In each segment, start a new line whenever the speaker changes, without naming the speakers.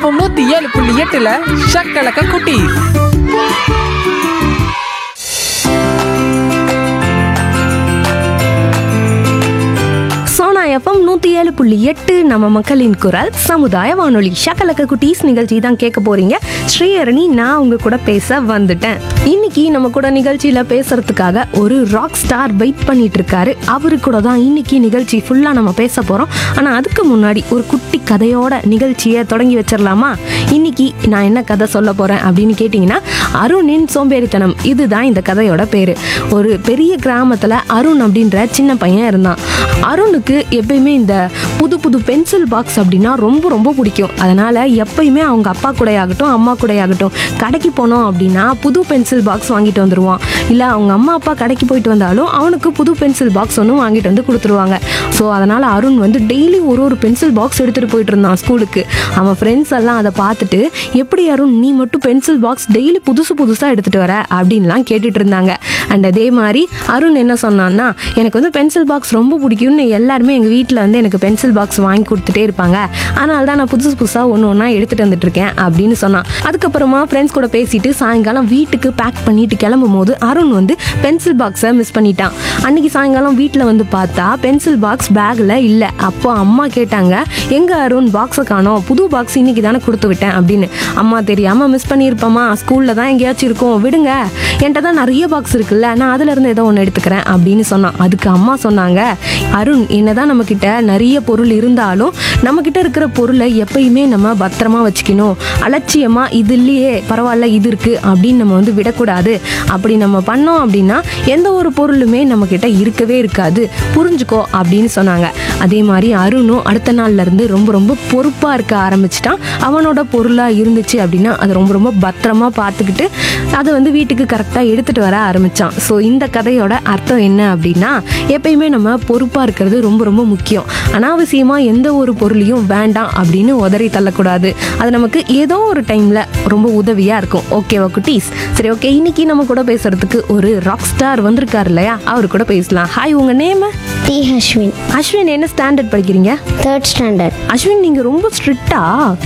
FM நூத்தி ஏழு புள்ளி எட்டுல ஷக்கலக்க குட்டி
சோனா எஃப்எம் நூற்றி ஏழு புள்ளி எட்டு நம்ம மக்களின் குரல் சமுதாய வானொலி ஷக்கலக்க குட்டீஸ் நிகழ்ச்சி தான் கேட்க போறீங்க ஸ்ரீஹரணி நான் உங்க கூட பேச வந்துட்டேன் இன்னைக்கு நம்ம கூட நிகழ்ச்சியில பேசுறதுக்காக ஒரு ராக் ஸ்டார் வெயிட் பண்ணிட்டு இருக்காரு அவரு கூட தான் இன்னைக்கு நிகழ்ச்சி ஃபுல்லா நம்ம பேச போறோம் ஆனா அதுக்கு முன்னாடி ஒரு குட்டி கதையோட நிகழ்ச்சியை தொடங்கி வச்சிடலாமா இன்னைக்கு நான் என்ன கதை சொல்ல போறேன் அப்படின்னு கேட்டிங்கன்னா அருணின் சோம்பேறித்தனம் இதுதான் இந்த கதையோட பேரு ஒரு பெரிய கிராமத்துல அருண் அப்படின்ற சின்ன பையன் இருந்தான் அருணுக்கு எப்பயுமே இந்த புது புது பென்சில் பாக்ஸ் அப்படின்னா ரொம்ப ரொம்ப பிடிக்கும் அதனால எப்பயுமே அவங்க அப்பா கூடயாகட்டும் அம்மா கூடயாகட்டும் கடைக்கு போனோம் அப்படின்னா புது பென்சில் பாக்ஸ் வாங்கிட்டு வந்துருவான் இல்லை அவங்க அம்மா அப்பா கடைக்கு போயிட்டு வந்தாலும் அவனுக்கு புது பென்சில் பாக்ஸ் ஒன்று வாங்கிட்டு வந்து கொடுத்துருவாங்க ஸோ அதனால அருண் வந்து டெய்லி ஒரு ஒரு பென்சில் பாக்ஸ் எடுத்துட்டு போயிட்டு இருந்தான் ஸ்கூலுக்கு அவன் ஃப்ரெண்ட்ஸ் எல்லாம் அதை பார்த்துட்டு எப்படி அருண் நீ மட்டும் பென்சில் பாக்ஸ் டெய்லி புதுசு புதுசாக எடுத்துட்டு வர அப்படின்லாம் கேட்டுட்டு இருந்தாங்க அண்ட் அதே மாதிரி அருண் என்ன சொன்னான்னா எனக்கு வந்து பென்சில் பாக்ஸ் ரொம்ப பிடிக்கும்னு எல்லாருமே எங்கள் வீட்டில் வந்து எனக்கு பென்சில் பாக்ஸ் வாங்கி கொடுத்துட்டே இருப்பாங்க அதனால தான் நான் புதுசு புதுசாக ஒன்று ஒன்றா எடுத்துகிட்டு வந்துட்டு இருக்கேன் அப்படின்னு சொன்னான் அதுக்கப்புறமா ஃப்ரெண்ட்ஸ் கூட பேசிட்டு சாயங்காலம் வீட்டுக்கு பேக் பண்ணிட்டு கிளம்பும் போது அருண் வந்து பென்சில் பாக்ஸை மிஸ் பண்ணிட்டான் அன்னைக்கு சாயங்காலம் வீட்டில் வந்து பார்த்தா பென்சில் பாக்ஸ் பேக்கில் இல்லை அப்போ அம்மா கேட்டாங்க எங்கே அருண் பாக்ஸை காணோம் புது பாக்ஸ் இன்னைக்கு தானே கொடுத்து விட்டேன் அப்படின்னு அம்மா தெரியாமல் மிஸ் பண்ணியிருப்போமா ஸ்கூலில் தான் எங்கேயாச்சும் இருக்கும் விடுங்க என்கிட்ட தான் நிறைய பாக்ஸ் இருக்குல்ல நான் அதுல இருந்து ஏதோ ஒன்று எடுத்துக்கிறேன் அப்படின்னு சொன்னான் அதுக்கு அம்மா சொன்னாங்க அருண் என்னதான் நம்ம கிட்ட நிறைய பொருள் இருந்தாலும் நம்ம கிட்ட இருக்கிற பொருளை எப்பயுமே நம்ம பத்திரமா வச்சுக்கணும் அலட்சியமா இது இல்லையே பரவாயில்ல இது இருக்கு அப்படின்னு நம்ம வந்து விடக்கூடாது அப்படி நம்ம பண்ணோம் அப்படின்னா எந்த ஒரு பொருளுமே நம்ம கிட்ட இருக்கவே இருக்காது புரிஞ்சுக்கோ அப்படின்னு சொன்னாங்க அதே மாதிரி அருணும் அடுத்த நாள்ல இருந்து ரொம்ப ரொம்ப பொறுப்பா இருக்க ஆரம்பிச்சிட்டான் அவனோட பொருளா இருந்துச்சு அப்படின்னா அதை ரொம்ப ரொம்ப பத்திரமா பார்த்துக்கிட்டு அதை வந்து வீட்டுக்கு கரெக்டாக எடுத்துட்டு வர ஆரம்பிச்சான் ஸோ இந்த கதையோட அர்த்தம் என்ன அப்படின்னா எப்பயுமே நம்ம பொறுப்பாக இருக்கிறது ரொம்ப ரொம்ப முக்கியம் அனாவசியமாக எந்த ஒரு பொருளையும் வேண்டாம் அப்படின்னு உதறி தள்ளக்கூடாது அது நமக்கு ஏதோ ஒரு டைமில் ரொம்ப உதவியாக இருக்கும் ஓகேவா குட்டீஸ் சரி ஓகே இன்னைக்கு நம்ம கூட பேசுறதுக்கு ஒரு ராக் ஸ்டார் வந்திருக்காரு இல்லையா அவர் கூட பேசலாம் ஹாய் உங்கள் நேம்
டி அஸ்வின்
அஸ்வின் என்ன ஸ்டாண்டர்ட் படிக்கிறீங்க
தேர்ட் ஸ்டாண்டர்ட்
அஸ்வின் நீங்கள் ரொம்ப ஸ்ட்ரிக்டா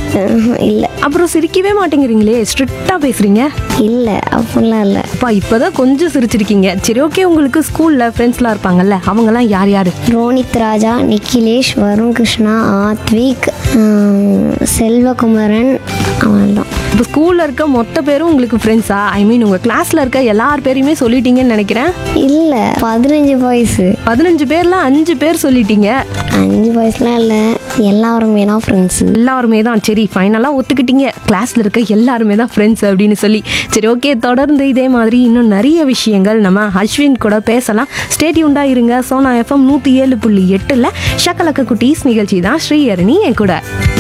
இல்லை
அப்புறம் சிரிக்கவே மாட்டேங்கிறீங்களே ஸ்ட்ரிக்டாக பேசுகிறீங்க
இல்லை அப்படிலாம் இல்லை
அப்பா இப்போதான் கொஞ்சம் சிரிச்சிருக்கீங்க சரி ஓகே உங்களுக்கு ஸ்கூல்ல ஃப்ரெண்ட்ஸ்லாம் இருப்பாங்கல்ல அவங்கெல்லாம் யார் யாரு
ரோனித் ராஜா நிக்கிலேஷ் வருண் கிருஷ்ணா ஆத்விக் ஆம், செல்வகுமரன் அவன் தான்
இப்போ ஸ்கூல்ல இருக்க மொத்த பேரும் உங்களுக்கு ஃப்ரெண்ட்ஸா ஐ மீன் உங்க கிளாஸ்ல இருக்க எல்லார் பேரையுமே சொல்லிட்டீங்கன்னு நினைக்கிறேன்
இல்லை பதினஞ்சு வயசு
பதினஞ்சு பேர்ல அஞ்சு பேர் சொல்லிட்டீங்க
அஞ்சு வயசுலாம் இல்லை எல்லாருமே தான் ஃப்ரெண்ட்ஸு
எல்லாருமே தான் சரி ஃபைனலாக ஒத்துக்கிட்டீங்க கிளாஸ்ல இருக்க எல்லாருமே தான் ஃப்ரெண்ட்ஸ் அப்படின்னு சொல்லி சரி ஓகே தொடர்ந்து இதே மாதிரி இன்னும் நிறைய விஷயங்கள் நம்ம அஸ்வின் கூட பேசலாம் ஸ்டேட்யூண்டா இருங்க சோனா எஃப்எம் நூற்றி ஏழு புள்ளி எட்டில் ஷக்கலக்க குட்டீஸ் நிகழ்ச்சி தான் ஸ்ரீஹரணி என் கூட